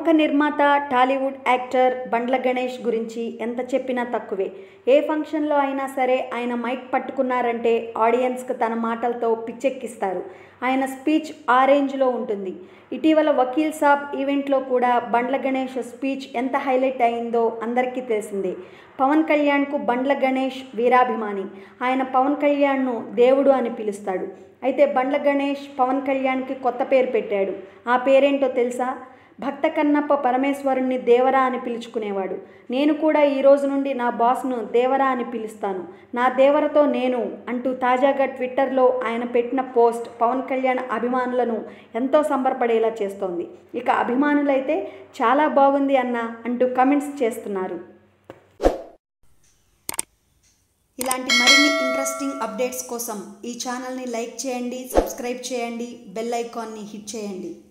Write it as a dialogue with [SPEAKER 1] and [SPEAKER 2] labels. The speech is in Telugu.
[SPEAKER 1] ప్రముఖ నిర్మాత టాలీవుడ్ యాక్టర్ బండ్ల గణేష్ గురించి ఎంత చెప్పినా తక్కువే ఏ ఫంక్షన్లో అయినా సరే ఆయన మైక్ పట్టుకున్నారంటే ఆడియన్స్కి తన మాటలతో పిచ్చెక్కిస్తారు ఆయన స్పీచ్ ఆ రేంజ్లో ఉంటుంది ఇటీవల వకీల్ సాబ్ ఈవెంట్లో కూడా బండ్ల గణేష్ స్పీచ్ ఎంత హైలైట్ అయిందో అందరికీ తెలిసిందే పవన్ కళ్యాణ్కు బండ్ల గణేష్ వీరాభిమాని ఆయన పవన్ కళ్యాణ్ను దేవుడు అని పిలుస్తాడు అయితే బండ్ల గణేష్ పవన్ కళ్యాణ్కి కొత్త పేరు పెట్టాడు ఆ పేరేంటో తెలుసా భక్త కన్నప్ప పరమేశ్వరుణ్ణి దేవరా అని పిలుచుకునేవాడు నేను కూడా ఈ రోజు నుండి నా బాస్ను దేవరా అని పిలుస్తాను నా దేవరతో నేను అంటూ తాజాగా ట్విట్టర్లో ఆయన పెట్టిన పోస్ట్ పవన్ కళ్యాణ్ అభిమానులను ఎంతో సంబరపడేలా చేస్తోంది ఇక అభిమానులైతే చాలా బాగుంది అన్న అంటూ కమెంట్స్ చేస్తున్నారు ఇలాంటి మరిన్ని ఇంట్రెస్టింగ్ అప్డేట్స్ కోసం ఈ ఛానల్ని లైక్ చేయండి సబ్స్క్రైబ్ చేయండి బెల్ ఐకాన్ని హిట్ చేయండి